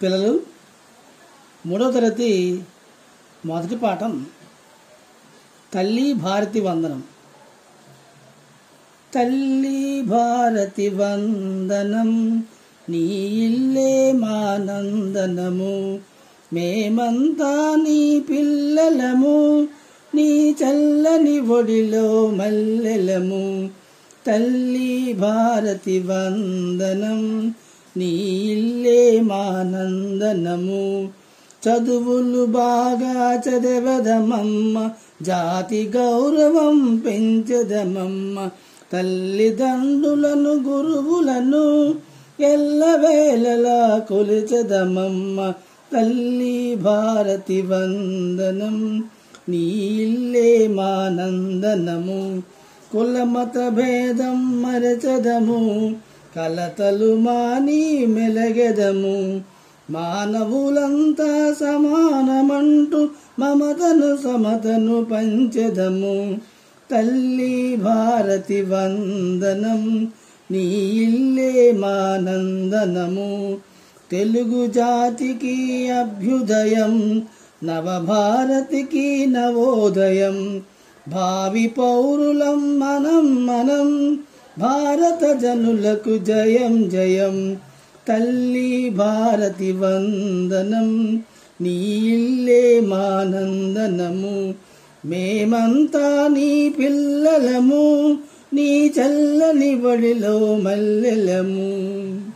పిల్లలు మూడవ తరగతి మొదటి పాఠం తల్లి భారతి వందనం తల్లి భారతి వందనం నీ ఇల్లే మానందనము మేమంతా నీ పిల్లలము నీ చల్లని ఒడిలో మల్లెలము తల్లి భారతి వందనం నీ ఇల్లే మానందనము చదువులు బాగా చదవదమమ్మ జాతి గౌరవం పెంచదమమ్మ తల్లిదండ్రులను గురువులను ఎల్లవేళలా కొలిచదమమ్మ తల్లి భారతి వందనం నీ ఇల్లే మానందనము కులమత భేదం మరచదము కలతలు మాని మెలగెదము మానవులంతా సమానమంటూ మమతను సమతను పంచెదము తల్లి భారతి వందనం నీ ఇల్లే మానందనము తెలుగు జాతికి అభ్యుదయం నవభారతికి నవోదయం భావి పౌరులం మనం మనం భారత జనులకు జయం జయం తల్లి భారతి వందనం నీ ఇల్లే మానందనము మేమంతా నీ పిల్లలము నీ చల్లని బడిలో మల్లెలము